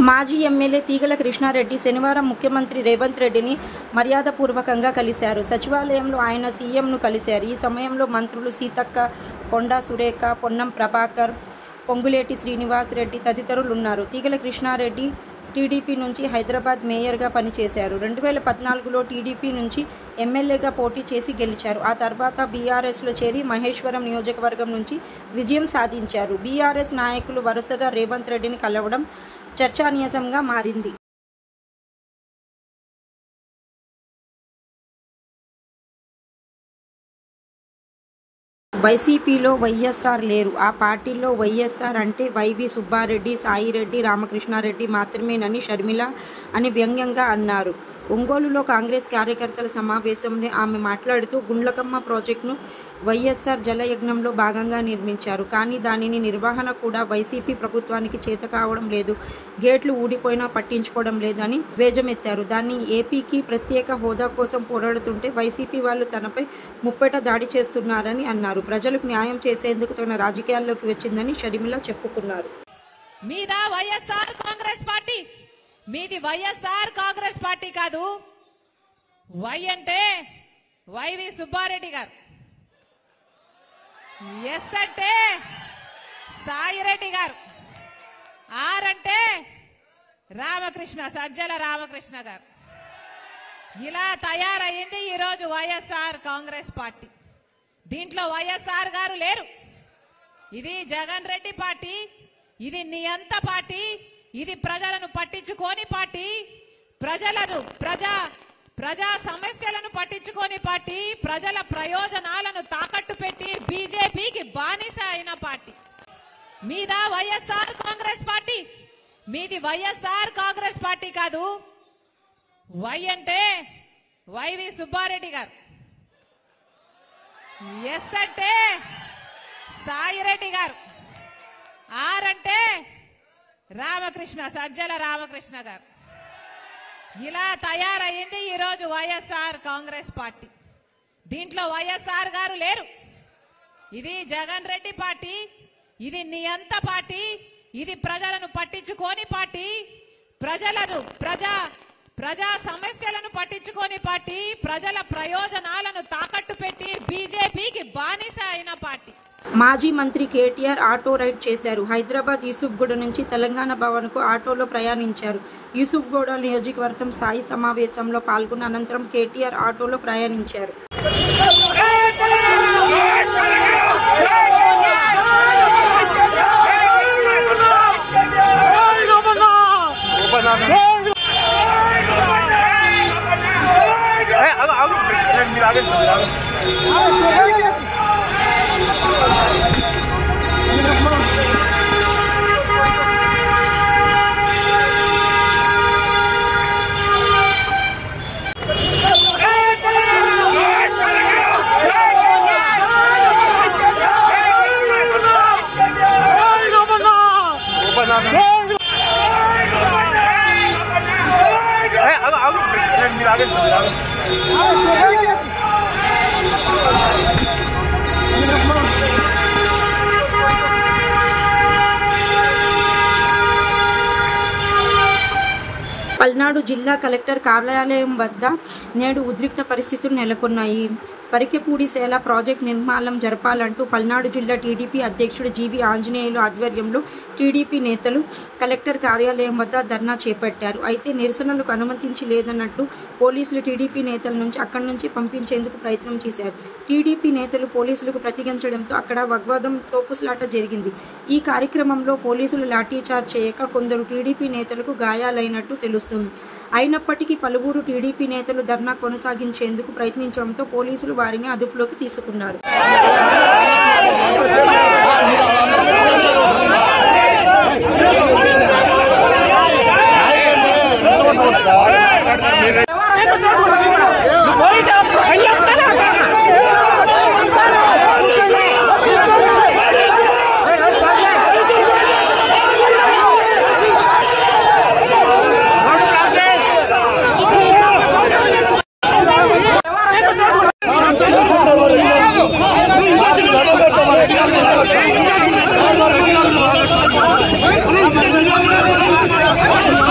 మాజీ ఎమ్మెల్యే తీగల కృష్ణారెడ్డి శనివారం ముఖ్యమంత్రి రేవంత్ రెడ్డిని మర్యాదపూర్వకంగా కలిశారు సచివాలయంలో ఆయన సీఎంను కలిశారు ఈ సమయంలో మంత్రులు సీతక్క కొండా సురేఖ పొన్నం ప్రభాకర్ పొంగులేటి శ్రీనివాస్ రెడ్డి తదితరులు ఉన్నారు తీగల కృష్ణారెడ్డి టీడీపీ నుంచి హైదరాబాద్ మేయర్గా పనిచేశారు రెండు వేల పద్నాలుగులో టీడీపీ నుంచి ఎమ్మెల్యేగా పోటీ చేసి గెలిచారు ఆ తర్వాత బీఆర్ఎస్లో చేరి మహేశ్వరం నియోజకవర్గం నుంచి విజయం సాధించారు బీఆర్ఎస్ నాయకులు వరుసగా రేవంత్ రెడ్డిని కలవడం చర్చానీయాంశంగా మారింది వైసీపీలో వైఎస్ఆర్ లేరు ఆ పార్టీలో వైఎస్ఆర్ అంటే వైవి సుబ్బారెడ్డి సాయిరెడ్డి రామకృష్ణారెడ్డి మాత్రమేనని షర్మిల అని వ్యంగ్యంగా అన్నారు ఒంగోలులో కాంగ్రెస్ కార్యకర్తల సమావేశంలో ఆమె మాట్లాడుతూ గుండ్లకమ్మ ప్రాజెక్టును వైఎస్ఆర్ జలయజ్ఞంలో భాగంగా నిర్మించారు కానీ దానిని నిర్వహణ కూడా వైసీపీ ప్రభుత్వానికి చేత కావడం లేదు గేట్లు ఊడిపోయినా పట్టించుకోవడం లేదని వేజమెత్తారు దాన్ని ఏపీకి ప్రత్యేక హోదా కోసం పోరాడుతుంటే వైసీపీ వాళ్ళు తనపై ముప్పేట దాడి చేస్తున్నారని అన్నారు ప్రజలకు న్యాయం చేసేందుకు తన రాజకీయాల్లోకి వచ్చిందని షర్మిల చెప్పుకున్నారు మీద వైఎస్ఆర్ కాంగ్రెస్ పార్టీ మీది వైఎస్ఆర్ కాంగ్రెస్ పార్టీ కాదు వై అంటే వైవి సుబ్బారెడ్డి గారు ఎస్ అంటే సాయిరెడ్డి గారు ఆర్ అంటే రామకృష్ణ సజ్జల రామకృష్ణ గారు ఇలా తయారయ్యింది ఈరోజు వైఎస్ఆర్ కాంగ్రెస్ పార్టీ దీంట్లో వైఎస్ఆర్ గారు లేరు ఇది జగన్ రెడ్డి పార్టీ ఇది నియంత పార్టీ ఇది ప్రజలను పట్టించుకోని పార్టీ ప్రజలను ప్రజా ప్రజా సమస్యలను పట్టించుకోని పార్టీ ప్రజల ప్రయోజనాలను తాకట్టు పెట్టి బీజేపీకి బానిస అయిన పార్టీ మీద వైఎస్ఆర్ కాంగ్రెస్ పార్టీ మీది వైఎస్ఆర్ కాంగ్రెస్ పార్టీ కాదు వై అంటే వైవి సుబ్బారెడ్డి గారు ఎస్ అంటే సాయిరెడ్డి గారు ఆర్ అంటే రామకృష్ణ సజ్జల రామకృష్ణ గారు ఇలా తయారయ్యింది ఈరోజు వైఎస్ఆర్ కాంగ్రెస్ పార్టీ దీంట్లో వైఎస్ఆర్ గారు లేరు ఇది జగన్ రెడ్డి పార్టీ ఇది నియంత పార్టీ ఇది ప్రజలను పట్టించుకోని పార్టీ ప్రజలను ప్రజా ప్రజా సమస్యలను పట్టించుకోని పార్టీ ప్రజల ప్రయోజనాలను తాకట్టు పెట్టి బీజేపీకి బానిస అయిన పార్టీ మాజీ మంత్రి కేటీఆర్ ఆటో రైడ్ చేశారు హైదరాబాద్ యూసుఫ్గూడ నుంచి తెలంగాణ భవన్కు ఆటోలో ప్రయాణించారు యూసుఫ్గూడ నియోజకవర్గం స్థాయి సమావేశంలో పాల్గొన్న అనంతరం కేటీఆర్ ఆటోలో ప్రయాణించారు పల్నాడు జిల్లా కలెక్టర్ కార్యాలయం వద్ద నేడు ఉద్రిక్త పరిస్థితులు నెలకొన్నాయి పరికెపూడి సేల ప్రాజెక్ట్ నిర్మాణం జరపాలంటూ పల్నాడు జిల్లా టీడీపీ అధ్యక్షుడు జీవి ఆంజనేయులు ఆధ్వర్యంలో టీడీపీ నేతలు కలెక్టర్ కార్యాలయం వద్ద ధర్నా చేపట్టారు అయితే నిరసనలకు అనుమతించి లేదన్నట్టు పోలీసులు టీడీపీ నేతల నుంచి అక్కడి నుంచి పంపించేందుకు ప్రయత్నం చేశారు టీడీపీ నేతలు పోలీసులకు ప్రతిఘటించడంతో అక్కడ వాగ్వాదం తోపుసలాట జరిగింది ఈ కార్యక్రమంలో పోలీసులు లాఠీచార్జ్ చేయక కొందరు టీడీపీ నేతలకు గాయాలైనట్టు తెలుస్తుంది అయినప్పటికీ పలువురు టీడీపీ నేతలు ధర్నా కొనసాగించేందుకు ప్రయత్నించడంతో పోలీసులు వారిని అదుపులోకి తీసుకున్నారు Thank you.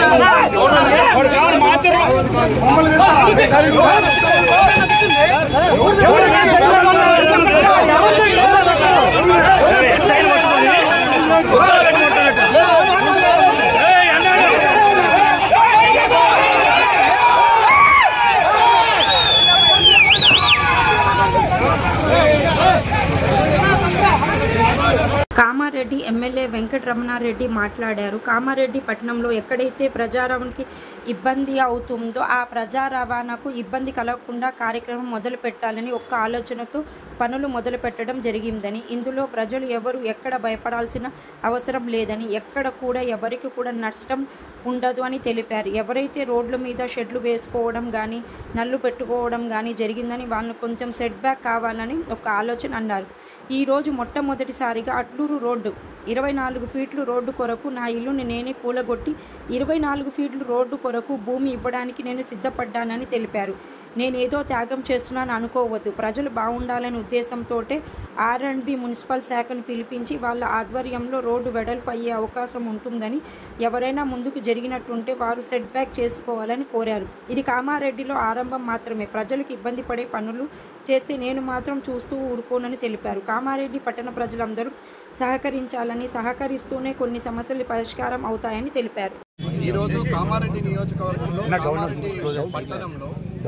Kamareddy MLA Venkataramanareddy మాట్లాడారు కామారెడ్డి పట్టణంలో ఎక్కడైతే ప్రజా రవాణాకి ఇబ్బంది అవుతుందో ఆ ప్రజా రవాణాకు ఇబ్బంది కలగకుండా కార్యక్రమం మొదలు పెట్టాలని ఒక్క ఆలోచనతో పనులు మొదలు పెట్టడం జరిగిందని ఇందులో ప్రజలు ఎవరు ఎక్కడ భయపడాల్సిన అవసరం లేదని ఎక్కడ కూడా ఎవరికి కూడా నష్టం ఉండదు అని తెలిపారు ఎవరైతే రోడ్ల మీద షెడ్లు వేసుకోవడం కానీ నల్లు పెట్టుకోవడం కానీ జరిగిందని వాళ్ళు కొంచెం సెట్ బ్యాక్ కావాలని ఒక ఆలోచన అన్నారు ఈరోజు మొట్టమొదటిసారిగా అట్లూరు రోడ్డు ఇరవై నాలుగు ఫీట్లు రోడ్డు కొరకు నా ఇల్లుని నేనే కూలగొట్టి ఇరవై నాలుగు ఫీట్లు రోడ్డు కొరకు భూమి ఇవ్వడానికి నేను సిద్ధపడ్డానని తెలిపారు నేనేదో త్యాగం చేస్తున్నాను అనుకోవద్దు ప్రజలు బాగుండాలనే ఉద్దేశంతో ఆర్ అండ్ బి మున్సిపల్ శాఖను పిలిపించి వాళ్ళ ఆధ్వర్యంలో రోడ్డు వెడల్పు అయ్యే అవకాశం ఉంటుందని ఎవరైనా ముందుకు జరిగినట్టుంటే వారు సెట్ బ్యాక్ చేసుకోవాలని కోరారు ఇది కామారెడ్డిలో ఆరంభం మాత్రమే ప్రజలకు ఇబ్బంది పడే పనులు చేస్తే నేను మాత్రం చూస్తూ ఊరుకోనని తెలిపారు కామారెడ్డి పట్టణ ప్రజలందరూ సహకరించాలని సహకరిస్తూనే కొన్ని సమస్యలు పరిష్కారం అవుతాయని తెలిపారు ఈరోజు కామారెడ్డి నియోజకవర్గంలో కామారెడ్డి పట్టణంలో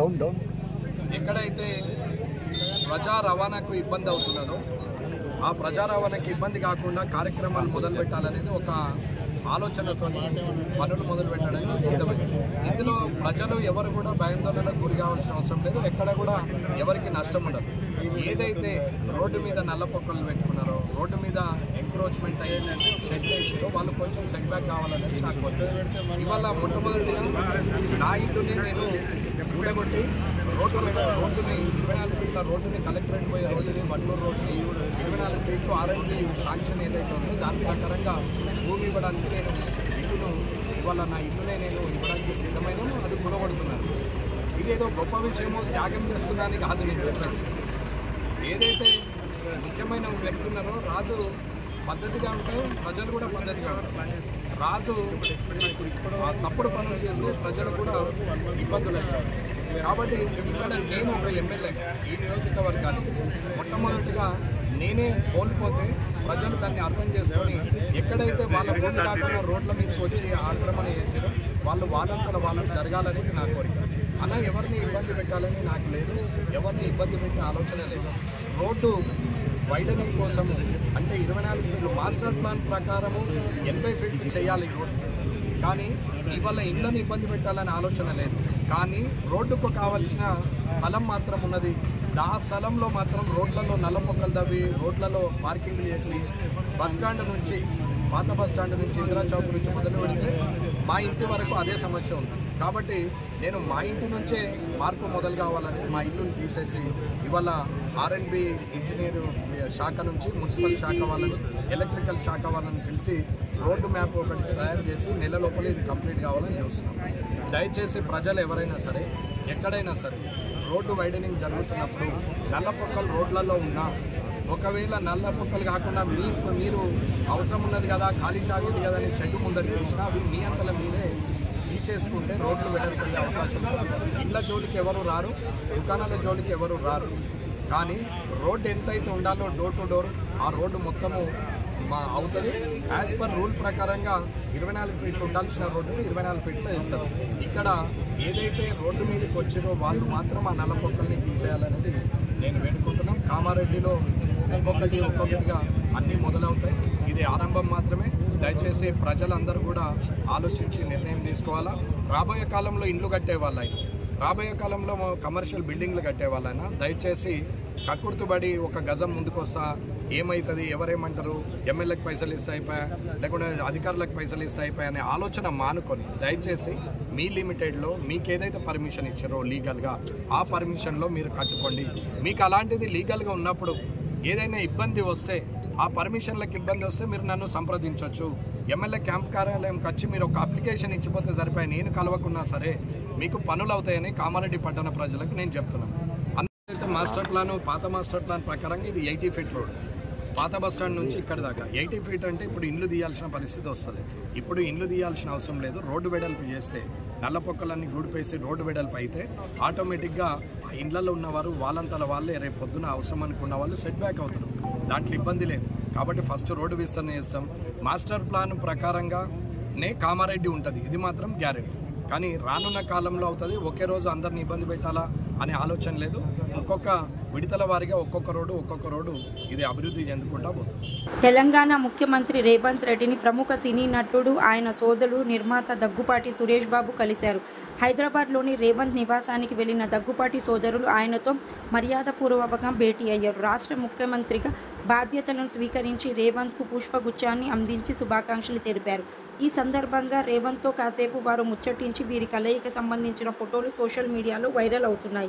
ఎక్కడైతే ప్రజా రవాణాకు ఇబ్బంది అవుతున్నదో ఆ ప్రజా రవాణాకి ఇబ్బంది కాకుండా కార్యక్రమాలు మొదలు పెట్టాలనేది ఒక ఆలోచనతో పనులు మొదలు పెట్టడానికి సిద్ధమైంది ఇందులో ప్రజలు ఎవరు కూడా భయాందోళనకు గురి కావాల్సిన అవసరం లేదు ఎక్కడ కూడా ఎవరికి నష్టం ఉండదు ఏదైతే రోడ్డు మీద నల్ల పొక్కలు పెట్టుకున్నారో రోడ్డు మీద ఎంక్రోచ్మెంట్ అయ్యేదంటే షెడ్ వేసిరో వాళ్ళు కొంచెం సెట్ బ్యాక్ కావాలనేది నాకు కోరిక. ఇవాళ మొట్టమొదటిగా నా ఇంటిని నేను ఊడగొట్టి రోడ్డు మీద రోడ్డుని ఇరవై నాలుగు ఫీట్ల రోడ్డుని కలెక్టరేట్ పోయే రోడ్డుని వడ్లూరు రోడ్డుని ఇరవై నాలుగు ఫీట్లు ఆర్ఎండి శాంక్షన్ ఏదైతే ఉందో దాని ప్రకారంగా భూమి ఇవ్వడానికి నేను ఇల్లును ఇవాళ నా ఇల్లునే నేను ఇవ్వడానికి సిద్ధమైన అది కూడగొడుతున్నాను ఇదేదో గొప్ప విషయమో త్యాగం చేస్తున్నానని కాదు నేను చెప్పాను ఏదైతే ముఖ్యమైన వ్యక్తి ఉన్నారో రాజు పద్ధతిగా ఉంటే ప్రజలు కూడా పద్ధతిగా ఉంటారు రాజు ఆ తప్పుడు పనులు చేస్తే ప్రజలు కూడా ఇబ్బందులు అవుతారు కాబట్టి ఇక్కడ నేను ఒక ఎమ్మెల్యే ఈ నియోజకవర్గానికి మొట్టమొదటిగా నేనే కోల్పోతే ప్రజలు దాన్ని అర్థం చేసుకొని ఎక్కడైతే వాళ్ళ భూమి కాకుండా రోడ్ల మీదకి వచ్చి ఆక్రమణ చేసారో వాళ్ళు వాళ్ళంతలో వాళ్ళు జరగాలనేది నా కోరిక అలా ఎవరిని ఇబ్బంది పెట్టాలని నాకు లేదు ఎవరిని ఇబ్బంది పెట్టే ఆలోచన లేదు రోడ్డు వైడనింగ్ కోసము అంటే ఇరవై నాలుగు ఫీట్లు మాస్టర్ ప్లాన్ ప్రకారము ఎనభై ఫీట్లు చేయాలి ఈ రోడ్డు కానీ ఇవాళ ఇళ్ళని ఇబ్బంది పెట్టాలనే ఆలోచన లేదు కానీ రోడ్డుకు కావలసిన స్థలం మాత్రం ఉన్నది ఆ స్థలంలో మాత్రం రోడ్లలో నల్ల మొక్కలు తవ్వి రోడ్లలో పార్కింగ్లు చేసి బస్ స్టాండ్ నుంచి పాత బస్ స్టాండ్ నుంచి ఇందిరా చౌక్ నుంచి మొదలు పెడితే మా ఇంటి వరకు అదే సమస్య ఉంది కాబట్టి నేను మా ఇంటి నుంచే మార్పు మొదలు కావాలని మా ఇల్లుని తీసేసి ఇవాళ ఆర్ఎండ్బి ఇంజనీర్ శాఖ నుంచి మున్సిపల్ శాఖ వాళ్ళని ఎలక్ట్రికల్ శాఖ వాళ్ళని పిలిచి రోడ్డు మ్యాప్ ఒకటి తయారు చేసి నెల లోపల ఇది కంప్లీట్ కావాలని చూస్తున్నాం దయచేసి ప్రజలు ఎవరైనా సరే ఎక్కడైనా సరే రోడ్డు వైడనింగ్ జరుగుతున్నప్పుడు నల్ల పొక్కలు రోడ్లలో ఉన్నా ఒకవేళ నల్ల పొక్కలు కాకుండా మీ మీరు అవసరం ఉన్నది కదా ఖాళీ జాగింది కదా అని షెడ్ ముందరికి వేసినా అవి మీ అంతల మీదే తీసేసుకుంటే రోడ్లు వెడల్పోయే అవకాశం ఉంది ఇళ్ళ జోలికి ఎవరు రారు దుకాణాల జోలికి ఎవరు రారు కానీ రోడ్డు ఎంతైతే ఉండాలో డోర్ టు డోర్ ఆ రోడ్డు మొత్తము మా అవుతుంది యాజ్ పర్ రూల్ ప్రకారంగా ఇరవై నాలుగు ఫీట్లు ఉండాల్సిన రోడ్డుని ఇరవై నాలుగు ఫీట్లో ఇస్తారు ఇక్కడ ఏదైతే రోడ్డు మీదకి వచ్చిరో వాళ్ళు మాత్రం ఆ నల్ల పొక్కల్ని తీసేయాలనేది నేను వేడుకుంటున్నాం కామారెడ్డిలో ఒక్కొక్కటి ఒక్కొక్కటిగా అన్నీ మొదలవుతాయి ఇది ఆరంభం మాత్రమే దయచేసి ప్రజలందరూ కూడా ఆలోచించి నిర్ణయం తీసుకోవాలా రాబోయే కాలంలో ఇండ్లు కట్టే వాళ్ళైనా రాబోయే కాలంలో కమర్షియల్ బిల్డింగ్లు కట్టే వాళ్ళైనా దయచేసి కక్కుర్తుబడి ఒక గజం ముందుకు వస్తా ఏమవుతుంది ఎవరేమంటారు ఎమ్మెల్యేకి పైసలు ఇస్తే అయిపోయా లేకుంటే అధికారులకు పైసలు ఇస్తే అయిపోయా అనే ఆలోచన మానుకొని దయచేసి మీ లిమిటెడ్లో మీకు ఏదైతే పర్మిషన్ ఇచ్చారో లీగల్గా ఆ పర్మిషన్లో మీరు కట్టుకోండి మీకు అలాంటిది లీగల్గా ఉన్నప్పుడు ఏదైనా ఇబ్బంది వస్తే ఆ పర్మిషన్లకు ఇబ్బంది వస్తే మీరు నన్ను సంప్రదించవచ్చు ఎమ్మెల్యే క్యాంప్ కార్యాలయంకి వచ్చి మీరు ఒక అప్లికేషన్ ఇచ్చిపోతే సరిపోయి నేను కలవకున్నా సరే మీకు పనులు అవుతాయని కామారెడ్డి పట్టణ ప్రజలకు నేను చెప్తున్నాను అయితే మాస్టర్ ప్లాన్ పాత మాస్టర్ ప్లాన్ ప్రకారంగా ఇది ఎయిటీ ఫీట్ రోడ్ పాత బస్ స్టాండ్ నుంచి ఇక్కడ దాకా ఎయిటీ ఫీట్ అంటే ఇప్పుడు ఇండ్లు తీయాల్సిన పరిస్థితి వస్తుంది ఇప్పుడు ఇండ్లు తీయాల్సిన అవసరం లేదు రోడ్డు వెడల్పు చేస్తే నల్ల పొక్కలన్నీ గూడిపేసి రోడ్డు వెడల్పు అయితే ఆటోమేటిక్గా ఆ ఇండ్లలో ఉన్నవారు వాళ్ళంతల వాళ్ళే రేపు పొద్దున అవసరం అనుకున్న వాళ్ళు సెట్ బ్యాక్ అవుతారు దాంట్లో ఇబ్బంది లేదు కాబట్టి ఫస్ట్ రోడ్డు విస్తరణ చేస్తాం మాస్టర్ ప్లాన్ ప్రకారంగా నే కామారెడ్డి ఉంటుంది ఇది మాత్రం గ్యారెంటీ కానీ రానున్న కాలంలో అవుతుంది ఒకే రోజు అందరిని ఇబ్బంది పెట్టాలా అనే ఆలోచన లేదు ఒక్కొక్క విడతల వారిగా ఒక్కొక్క రోడ్డు ఒక్కొక్క రోడ్డు ఇది అభివృద్ధి చెందుకుంటా పోతుంది తెలంగాణ ముఖ్యమంత్రి రేవంత్ రెడ్డిని ప్రముఖ సినీ నటుడు ఆయన సోదరుడు నిర్మాత దగ్గుపాటి సురేష్ బాబు కలిశారు హైదరాబాద్లోని రేవంత్ నివాసానికి వెళ్లిన దగ్గుపాటి సోదరులు ఆయనతో మర్యాదపూర్వకంగా భేటీ అయ్యారు రాష్ట్ర ముఖ్యమంత్రిగా బాధ్యతలను స్వీకరించి రేవంత్కు పుష్పగుచ్చాన్ని అందించి శుభాకాంక్షలు తెలిపారు ఈ సందర్భంగా రేవంత్తో కాసేపు వారు ముచ్చటించి వీరి కలయిక సంబంధించిన ఫోటోలు సోషల్ మీడియాలో వైరల్ అవుతున్నాయి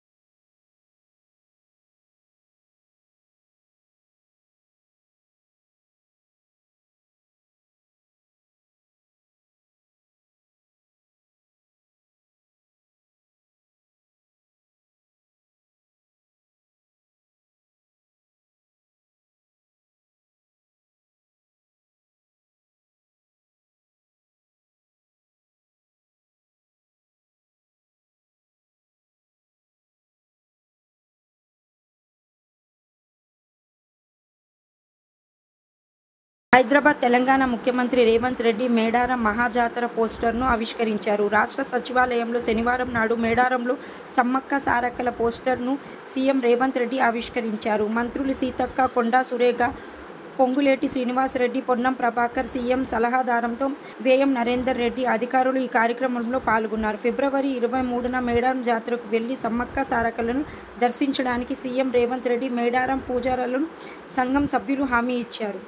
హైదరాబాద్ తెలంగాణ ముఖ్యమంత్రి రేవంత్ రెడ్డి మేడారం మహాజాతర పోస్టర్ను ఆవిష్కరించారు రాష్ట్ర సచివాలయంలో శనివారం నాడు మేడారంలో సమ్మక్క సారక్కల పోస్టర్ను సీఎం రేవంత్ రెడ్డి ఆవిష్కరించారు మంత్రులు సీతక్క కొండా సురేఖ పొంగులేటి శ్రీనివాసరెడ్డి పొన్నం ప్రభాకర్ సీఎం సలహాదారంతో వేయం నరేందర్ రెడ్డి అధికారులు ఈ కార్యక్రమంలో పాల్గొన్నారు ఫిబ్రవరి ఇరవై మూడున మేడారం జాతరకు వెళ్లి సమ్మక్క సారకలను దర్శించడానికి సీఎం రేవంత్ రెడ్డి మేడారం పూజారులను సంఘం సభ్యులు హామీ ఇచ్చారు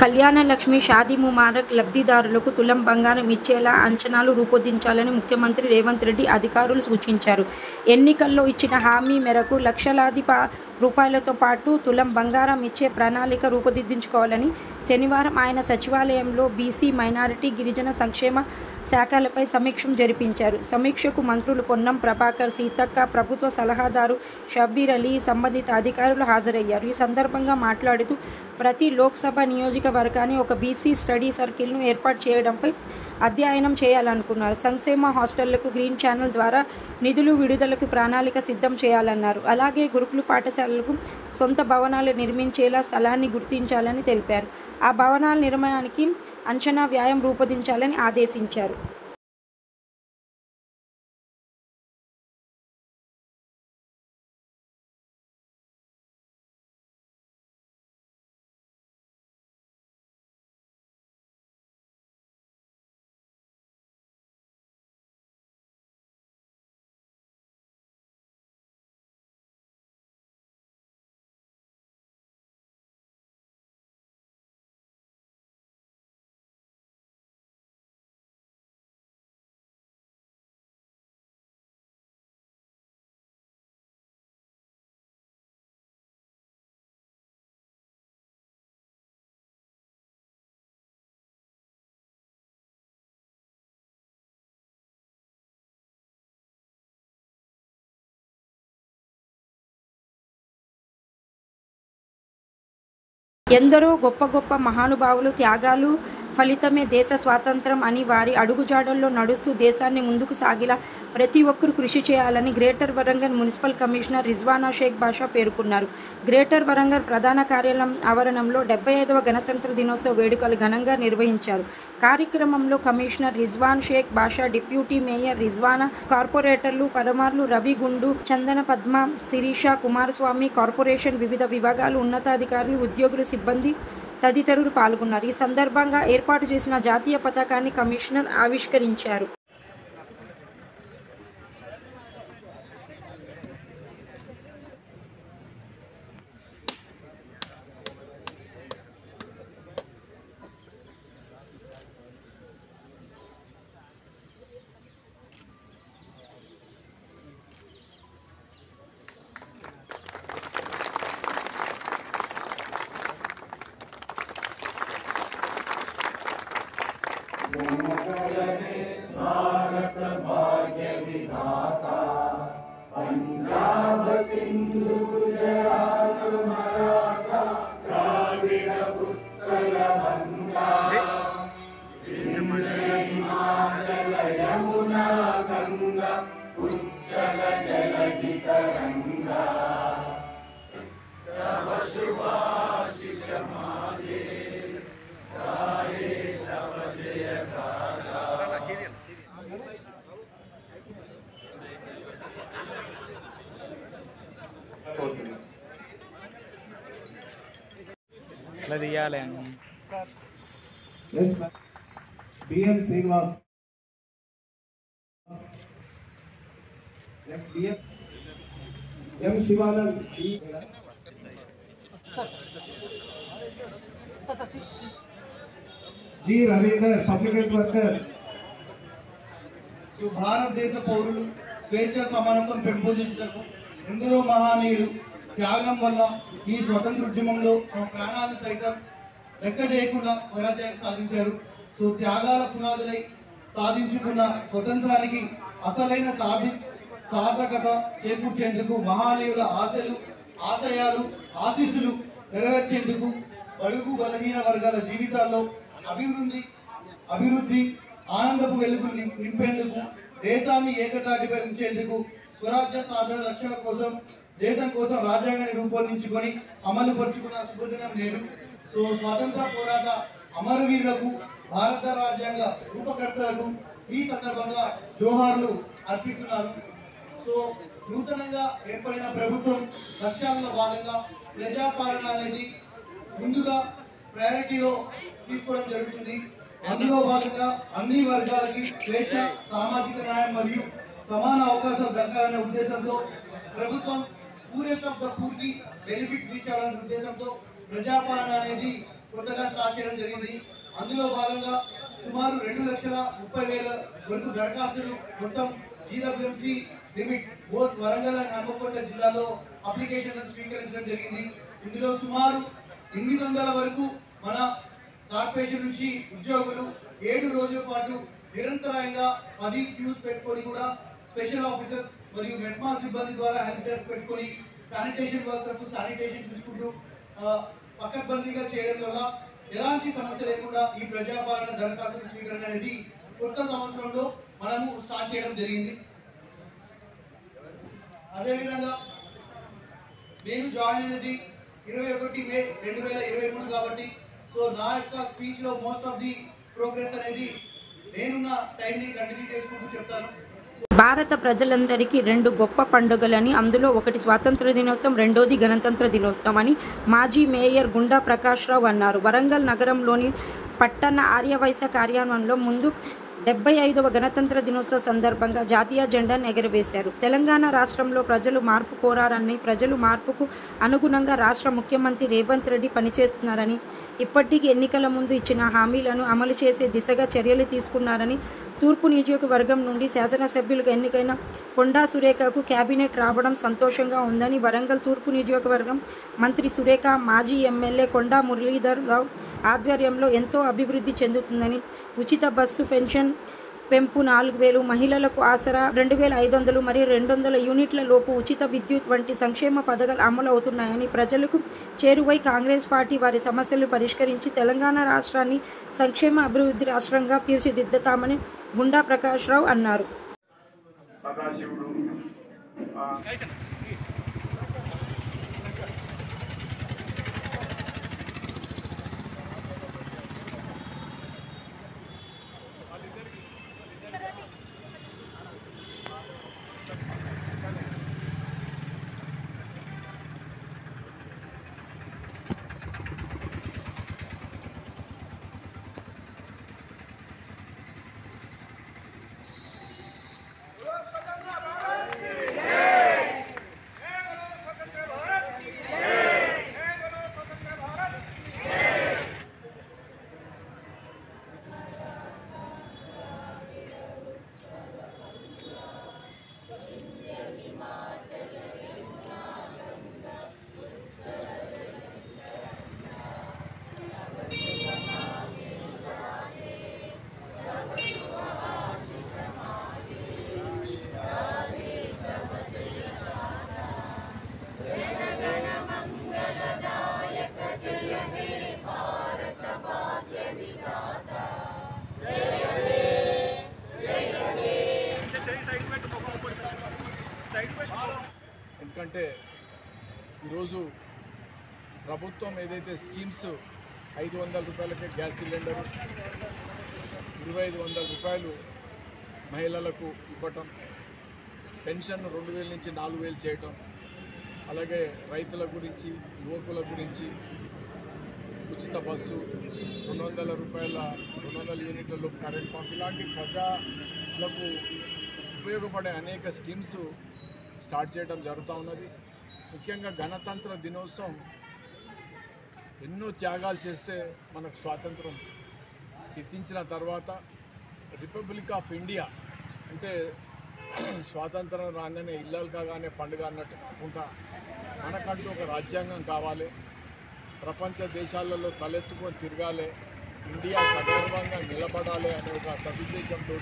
కళ్యాణ లక్ష్మి షాదీ ముబారక్ లబ్ధిదారులకు తులం బంగారం ఇచ్చేలా అంచనాలు రూపొందించాలని ముఖ్యమంత్రి రేవంత్ రెడ్డి అధికారులు సూచించారు ఎన్నికల్లో ఇచ్చిన హామీ మేరకు లక్షలాది పా రూపాయలతో పాటు తులం బంగారం ఇచ్చే ప్రణాళిక రూపొందించుకోవాలని శనివారం ఆయన సచివాలయంలో బీసీ మైనారిటీ గిరిజన సంక్షేమ శాఖలపై సమీక్ష జరిపించారు సమీక్షకు మంత్రులు పొన్నం ప్రభాకర్ సీతక్క ప్రభుత్వ సలహాదారు షబ్బీర్ అలీ సంబంధిత అధికారులు హాజరయ్యారు ఈ సందర్భంగా మాట్లాడుతూ ప్రతి లోక్సభ నియోజకవర్గాన్ని ఒక బీసీ స్టడీ సర్కిల్ను ఏర్పాటు చేయడంపై అధ్యయనం చేయాలనుకున్నారు సంక్షేమ హాస్టళ్లకు గ్రీన్ ఛానల్ ద్వారా నిధులు విడుదలకు ప్రణాళిక సిద్ధం చేయాలన్నారు అలాగే గురుకుల పాఠశాలలకు సొంత భవనాలు నిర్మించేలా స్థలాన్ని గుర్తించాలని తెలిపారు ఆ భవనాల నిర్మాణానికి అంచనా వ్యాయం రూపొందించాలని ఆదేశించారు ఎందరో గొప్ప గొప్ప మహానుభావులు త్యాగాలు ఫలితమే దేశ స్వాతంత్రం అని వారి అడుగుజాడల్లో నడుస్తూ దేశాన్ని ముందుకు సాగిలా ప్రతి ఒక్కరూ కృషి చేయాలని greater Warangal municipal commissioner Rizwana Shaik Basha పేర్కొన్నారు గ్రేటర్ వరంగల్ ప్రధాన కార్యాలయం ఆవరణంలో డెబ్బై ఐదవ గణతంత్ర దినోత్సవ వేడుకలు ఘనంగా నిర్వహించారు కార్యక్రమంలో commissioner Rizwan Shaik Basha deputy mayor Rizwana కార్పొరేటర్లు పరమార్లు రవి గుండు చందన పద్మ శిరీష కుమారస్వామి కార్పొరేషన్ వివిధ విభాగాలు ఉన్నతాధికారులు ఉద్యోగులు సిబ్బంది తదితరులు పాల్గొన్నారు ఈ సందర్భంగా ఏర్పాటు చేసిన జాతీయ పతాకాన్ని కమిషనర్ ఆవిష్కరించారు ఇట్లా తీయాలి అని Yes, ma'am. BM Srinivas. Next, BM. M. Shivanand. E. G. Ravindra, Substitute Worker. ఈ భారతదేశ పౌరులు స్వేచ్ఛ సమానత్వం పెంపొందించటకు ఎందరో మహానీయులు త్యాగం వల్ల ఈ స్వతంత్ర ఉద్యమంలో తమ ప్రాణాలు సైతం లెక్క చేయకుండా స్వరాజ్యాన్ని సాధించారు సో త్యాగాల పునాదులై సాధించుకున్న స్వతంత్రానికి అసలైన సాధి సార్థకత చేకూర్చేందుకు మహానీయుల ఆశలు ఆశయాలు ఆశీస్సులు నెరవేర్చేందుకు బడుగు బలహీన వర్గాల జీవితాల్లో అభివృద్ధి అభివృద్ధి ఆనందపు వెలుగు నిం- నింపేందుకు దేశాన్ని ఏకతాటిపై ఉంచేందుకు స్వరాజ్య సాధన రక్షణ కోసం దేశం కోసం రాజ్యాంగాన్ని రూపొందించుకొని అమలు పరుచుకున్న శుభదినం నేడు సో స్వాతంత్ర పోరాట అమరవీరులకు భారత రాజ్యాంగ రూపకర్తలకు ఈ సందర్భంగా జోహార్లు అర్పిస్తున్నారు సో నూతనంగా ఏర్పడిన ప్రభుత్వం లక్ష్యాలలో భాగంగా ప్రజాపాలన అనేది ముందుగా ప్రయారిటీలో తీసుకోవడం జరుగుతుంది అందులో భాగంగా అన్ని వర్గాలకి స్వేచ్ఛ సామాజిక న్యాయం మరియు సమాన అవకాశాలు దక్కాలనే ఉద్దేశంతో ప్రభుత్వం పూరెస్ట్ ఆఫ్ ద పూర్ కి బెనిఫిట్స్ రీచ్ అవ్వాలనే ఉద్దేశంతో ప్రజాపాలన అనేది కొత్తగా స్టార్ట్ చేయడం జరిగింది అందులో భాగంగా సుమారు రెండు లక్షల ముప్పై వేల వరకు దరఖాస్తులు మొత్తం GWMC limit both Warangal and Hanmakonda జిల్లాలో అప్లికేషన్లను స్వీకరించడం జరిగింది ఇందులో సుమారు ఎనిమిది వందల వరకు మన కార్పొరేషన్ నుంచి ఉద్యోగులు ఏడు రోజుల పాటు నిరంతరాయంగా పది క్యూస్ పెట్టుకొని కూడా స్పెషల్ ఆఫీసర్స్ మరియు మెట్మా సిబ్బంది ద్వారా హెల్ప్ డెస్క్ పెట్టుకొని శానిటేషన్ వర్కర్స్ శానిటేషన్ చూసుకుంటూ ఆ, పకడ్బందీగా చేయడం వల్ల ఎలాంటి సమస్య లేకుండా ఈ ప్రజాపాలన దరఖాస్తుల స్వీకరణ అనేది కొత్త సంవత్సరంలో మనము స్టార్ట్ చేయడం జరిగింది అదేవిధంగా నేను జాయిన్ అయినది ఇరవై ఒకటి మే రెండు వేల ఇరవై మూడు కాబట్టి సో నా యొక్క స్పీచ్లో మోస్ట్ ఆఫ్ ది ప్రోగ్రెస్ అనేది నేనున్న టైంని కంటిన్యూ చేసుకుంటూ చెప్తాను భారత ప్రజలందరికీ రెండు గొప్ప పండుగలని అందులో ఒకటి స్వాతంత్ర దినోత్సవం రెండోది గణతంత్ర దినోత్సవం అని మాజీ మేయర్ గుండా ప్రకాష్ రావు అన్నారు వరంగల్ నగరంలోని పట్టణ ఆర్యవైశ్య కార్యాలయంలో ముందు డెబ్బై ఐదవ గణతంత్ర దినోత్సవ సందర్భంగా జాతీయ జెండాను ఎగరవేశారు తెలంగాణ రాష్ట్రంలో ప్రజలు మార్పు కోరారని ప్రజలు మార్పుకు అనుగుణంగా రాష్ట్ర ముఖ్యమంత్రి రేవంత్ రెడ్డి పనిచేస్తున్నారని ఇప్పటికీ ఎన్నికల ముందు ఇచ్చిన హామీలను అమలు చేసే దిశగా చర్యలు తీసుకున్నారని తూర్పు నియోజకవర్గం నుండి శాసనసభ్యులుగా ఎన్నికైన కొండా సురేఖకు కేబినెట్ రావడం సంతోషంగా ఉందని వరంగల్ తూర్పు నియోజకవర్గం మంత్రి సురేఖ మాజీ ఎమ్మెల్యే కొండా మురళీధర్ రావు ఆధ్వర్యంలో ఎంతో అభివృద్ధి చెందుతుందని ఉచిత బస్సు పెన్షన్ పెంపు నాలుగు వేలు మహిళలకు ఆసరా రెండు వేల ఐదు వందలు మరియు రెండు వందల యూనిట్ల లోపు ఉచిత విద్యుత్ వంటి సంక్షేమ పథకాలు అమలు అవుతున్నాయని ప్రజలకు చేరువై కాంగ్రెస్ పార్టీ వారి సమస్యలు పరిష్కరించి తెలంగాణ రాష్ట్రాన్ని సంక్షేమ అభివృద్ధి రాష్ట్రంగా తీర్చిదిద్దుతామని గుండా ప్రకాష్ రావు అన్నారు సదాశివుడు ఆ, ఎందుకంటే ఈరోజు ప్రభుత్వం ఏదైతే స్కీమ్స్ ఐదు వందల రూపాయలకే గ్యాస్ సిలిండరు ఇరవై ఐదు వందల రూపాయలు మహిళలకు ఇవ్వటం పెన్షన్ రెండు వేల నుంచి నాలుగు వేలు చేయటం అలాగే రైతుల గురించి యువకుల గురించి ఉచిత బస్సు రెండు వందల రూపాయల రెండు వందల యూనిట్లలో కరెంట్ పంప్ ఇలాంటి ప్రజలకు ఉపయోగపడే అనేక స్కీమ్స్ స్టార్ట్ చేయడం జరుగుతూ ఉన్నది ముఖ్యంగా గణతంత్ర దినోత్సవం ఎన్నో త్యాగాలు చేస్తే మనకు స్వాతంత్రం సిద్ధించిన తర్వాత రిపబ్లిక్ ఆఫ్ ఇండియా అంటే స్వాతంత్రం రాగానే ఇల్లాలు కాగానే పండుగ అన్నట్టు కాకుండా మనకంటూ ఒక రాజ్యాంగం కావాలి ప్రపంచ దేశాలలో తలెత్తుకొని తిరగాలి ఇండియా సగర్వంగా నిలబడాలి అనే ఒక సదుద్దేశంతో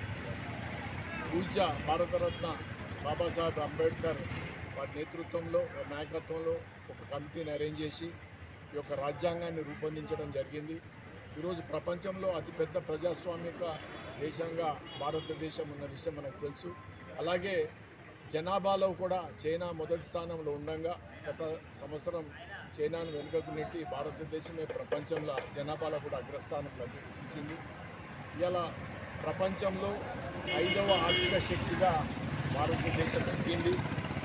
పూజ్య భారతరత్న బాబాసాహెబ్ అంబేద్కర్ వారి నేతృత్వంలో వారి నాయకత్వంలో ఒక కమిటీని అరేంజ్ చేసి ఈ యొక్క రాజ్యాంగాన్ని రూపొందించడం జరిగింది ఈరోజు ప్రపంచంలో అతిపెద్ద ప్రజాస్వామిక దేశంగా భారతదేశం ఉన్న విషయం మనకు తెలుసు అలాగే జనాభాలో కూడా చైనా మొదటి స్థానంలో ఉండగా గత సంవత్సరం చైనాను వెనుకకు నెట్టి భారతదేశమే ప్రపంచంలో జనాభాలో కూడా అగ్రస్థానం లభించింది ఇలా ప్రపంచంలో ఐదవ ఆర్థిక శక్తిగా భారతదేశం ఎక్కింది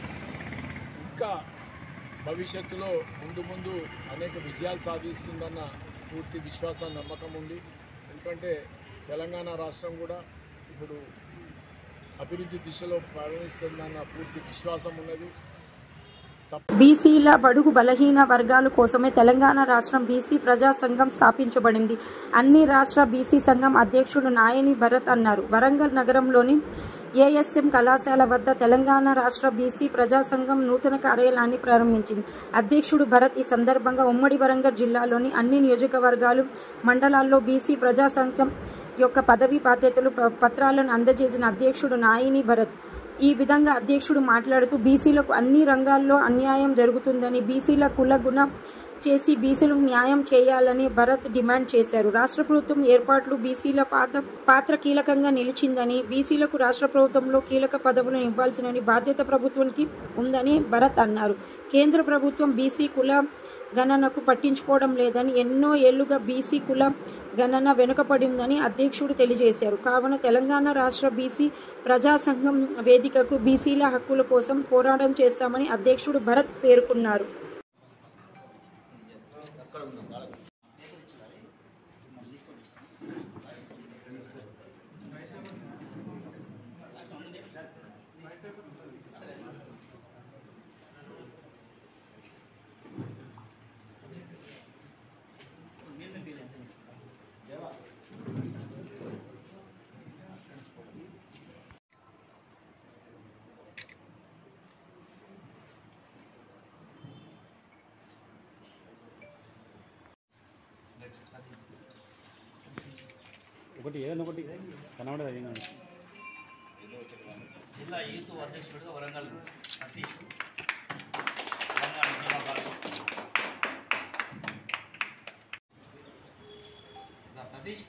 ఇంకా భవిష్యత్తులో ముందు ముందు అనేక విజయాలు సాధిస్తుందన్న పూర్తి విశ్వాసం నమ్మకం ఉంది ఎందుకంటే తెలంగాణ రాష్ట్రం కూడా ఇప్పుడు అభివృద్ధి దిశలో ప్రయాణిస్తుందన్న పూర్తి విశ్వాసం ఉన్నది బీసీల బడుగు బలహీన వర్గాల కోసమే తెలంగాణ రాష్ట్రం బీసీ ప్రజా సంఘం స్థాపించబడింది అన్ని రాష్ట్ర బీసీ సంఘం అధ్యక్షుడు నాయని భరత్ అన్నారు వరంగల్ నగరంలోని ఏఎస్ఎం కళాశాల వద్ద తెలంగాణ రాష్ట్ర బీసీ ప్రజా సంఘం నూతన కార్యాలయాన్ని ప్రారంభించింది అధ్యక్షుడు భరత్ ఈ సందర్భంగా ఉమ్మడి వరంగల్ జిల్లాలోని అన్ని నియోజకవర్గాలు మండలాల్లో బీసీ ప్రజా సంఘం యొక్క పదవి బాధ్యతలు ప- పత్రాలను అందజేసిన అధ్యక్షుడు నాయిని భరత్ ఈ విధంగా అధ్యక్షుడు మాట్లాడుతూ బీసీలకు అన్ని రంగాల్లో అన్యాయం జరుగుతుందని బీసీల కుల గుణ చేసి బీసీలకు న్యాయం చేయాలని భరత్ డిమాండ్ చేశారు రాష్ట్ర ప్రభుత్వం ఏర్పాట్లు బీసీల పాత పాత్ర కీలకంగా నిలిచిందని బీసీలకు రాష్ట్ర ప్రభుత్వంలో కీలక పదవులను ఇవ్వాల్సిన బాధ్యత ప్రభుత్వానికి ఉందని భరత్ అన్నారు కేంద్ర ప్రభుత్వం బీసీ కుల గణనకు పట్టించుకోవడం లేదని ఎన్నో ఏళ్లుగా బీసీ కుల గణన వెనుకపడిందని అధ్యక్షుడు తెలియజేశారు కావున తెలంగాణ రాష్ట్ర బీసీ ప్రజా సంఘం వేదికకు బీసీల హక్కుల కోసం పోరాటం చేస్తామని అధ్యక్షుడు భరత్ పేర్కొన్నారు ఒకటి ఏదైనా ఒకటి కనబడదు అది కానీ. జిల్లా యూత్ అధ్యక్షుడిగా వరంగల్ సతీష్ తెలంగాణ ఉద్యమకారులు ఇలా సతీష్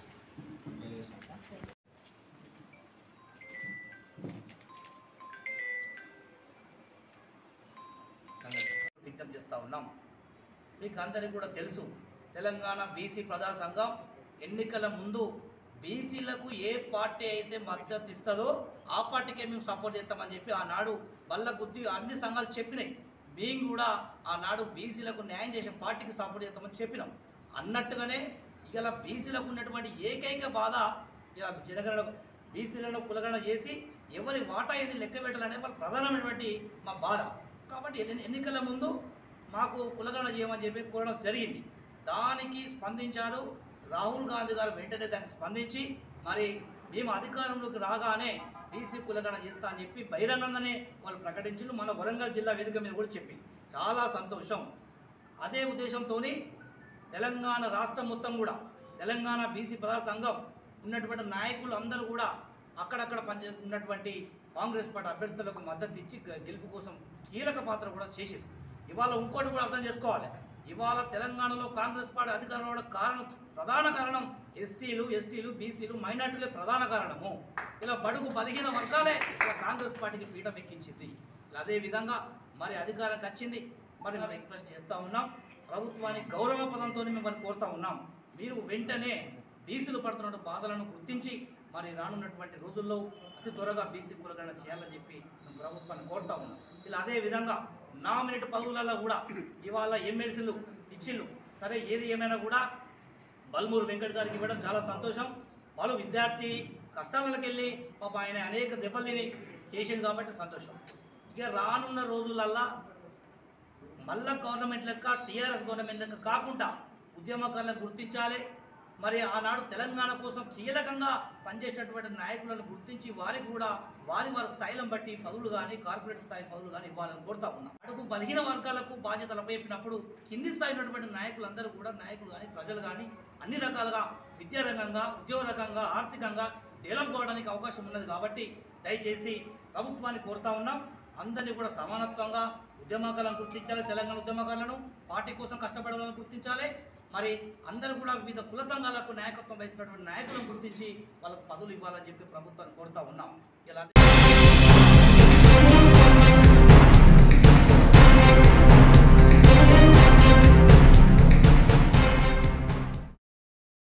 విజ్ఞప్తి చేస్తూ ఉన్నాం మీకు అందరికీ కూడా తెలుసు తెలంగాణ బీసీ ప్రజా సంఘం ఎన్నికల ముందు బీసీలకు ఏ పార్టీ అయితే మద్దతు ఇస్తుందో ఆ పార్టీకే మేము సపోర్ట్ చేస్తామని చెప్పి ఆనాడు వల్ల గుద్ది అన్ని సంఘాలు చెప్పినాయి మేము కూడా ఆనాడు బీసీలకు న్యాయం చేసే పార్టీకి సపోర్ట్ చేస్తామని చెప్పినాం అన్నట్టుగానే ఇలా బీసీలకు ఉన్నటువంటి ఏకైక బాధ ఇలా జనగణన బీసీలను కులగణన చేసి ఎవరి వాటా ఏది లెక్క పెట్టాలనేది వాళ్ళ ప్రధానమైనటువంటి మా బాధ కాబట్టి ఎన్ని- ఎన్నికల ముందు మాకు కులగణన చేయమని చెప్పి కోరడం జరిగింది దానికి స్పందించారు రాహుల్ గాంధీ గారు వెంటనే దానికి స్పందించి మరి మేము అధికారంలోకి రాగానే బీసీ కులగణన చేస్తా అని చెప్పి బహిరంగంగానే వాళ్ళు ప్రకటించారు మన వరంగల్ జిల్లా వేదిక మీద కూడా చెప్పి చాలా సంతోషం అదే ఉద్దేశంతో తెలంగాణ రాష్ట్రం మొత్తం కూడా తెలంగాణ బీసీ ప్రజా సంఘం ఉన్నటువంటి నాయకులు అందరూ కూడా అక్కడక్కడ పనిచే ఉన్నటువంటి కాంగ్రెస్ పార్టీ అభ్యర్థులకు మద్దతు ఇచ్చి గె- గెలుపు కోసం కీలక పాత్ర కూడా చేసింది ఇవాళ ఇంకోటి కూడా అర్థం చేసుకోవాలి ఇవాళ తెలంగాణలో కాంగ్రెస్ పార్టీ అధికారంలో ఉన్న కారణం ప్రధాన కారణం ఎస్సీలు ఎస్టీలు బీసీలు మైనార్టీలే ప్రధాన కారణము ఇలా బడుగు బలహీన వర్గాలే ఇలా కాంగ్రెస్ పార్టీకి పీఠం ఎక్కించింది ఇలా అదే విధంగా మరి అధికారంకి వచ్చింది మరి మేము రిక్వెస్ట్ చేస్తూ ఉన్నాం ప్రభుత్వాన్ని గౌరవ పదంతో మిమ్మల్ని కోరుతా ఉన్నాం మీరు వెంటనే బీసీలు పడుతున్న బాధలను గుర్తించి మరి రానున్నటువంటి రోజుల్లో అతి త్వరగా బీసీ కులగణన చేయాలని చెప్పి మేము ప్రభుత్వాన్ని కోరుతా ఉన్నాం ఇలా అదే విధంగా నామినేట్ పదవులలో కూడా ఇవాళ ఎమ్మెల్సీలు ఇచ్చిళ్ళు సరే ఏది ఏమైనా కూడా బల్మూరు వెంకట్ గారికి ఇవ్వడం చాలా సంతోషం వాళ్ళు విద్యార్థి కష్టాలకు వెళ్ళి పాప ఆయన అనేక దెబ్బలు తిని చేసింది కాబట్టి సంతోషం ఇక రానున్న రోజులల్లా మళ్ళా గవర్నమెంట్ లెక్క టీఆర్ఎస్ గవర్నమెంట్ లెక్క కాకుండా ఉద్యమకారులను గుర్తించాలి మరి ఆనాడు తెలంగాణ కోసం కీలకంగా పనిచేసినటువంటి నాయకులను గుర్తించి వారికి కూడా వారి వారి స్థాయిలను బట్టి పదవులు కానీ కార్పొరేట్ స్థాయి పదవులు కానీ ఇవ్వాలని కోరుతా ఉన్నాం అడుగు బలహీన వర్గాలకు బాధ్యతలు అప్పచెప్పినప్పుడు కింది స్థాయి ఉన్నటువంటి నాయకులందరూ కూడా నాయకులు కానీ ప్రజలు కానీ అన్ని రకాలుగా విద్యా రంగంగా ఉద్యోగ రకంగా ఆర్థికంగా డెవలప్ కావడానికి అవకాశం ఉన్నది కాబట్టి దయచేసి ప్రభుత్వాన్ని కోరుతా ఉన్నాం అందరినీ కూడా సమానత్వంగా ఉద్యమకాలను గుర్తించాలి తెలంగాణ ఉద్యమకాలను పార్టీ కోసం కష్టపడాలని గుర్తించాలి మరి అందరూ కూడా వివిధ కుల సంఘాలకు నాయకత్వం వహిస్తున్నటువంటి నాయకులను గుర్తించి వాళ్ళకు పదవులు ఇవ్వాలని చెప్పి ప్రభుత్వాన్ని కోరుతా ఉన్నాం ఇలా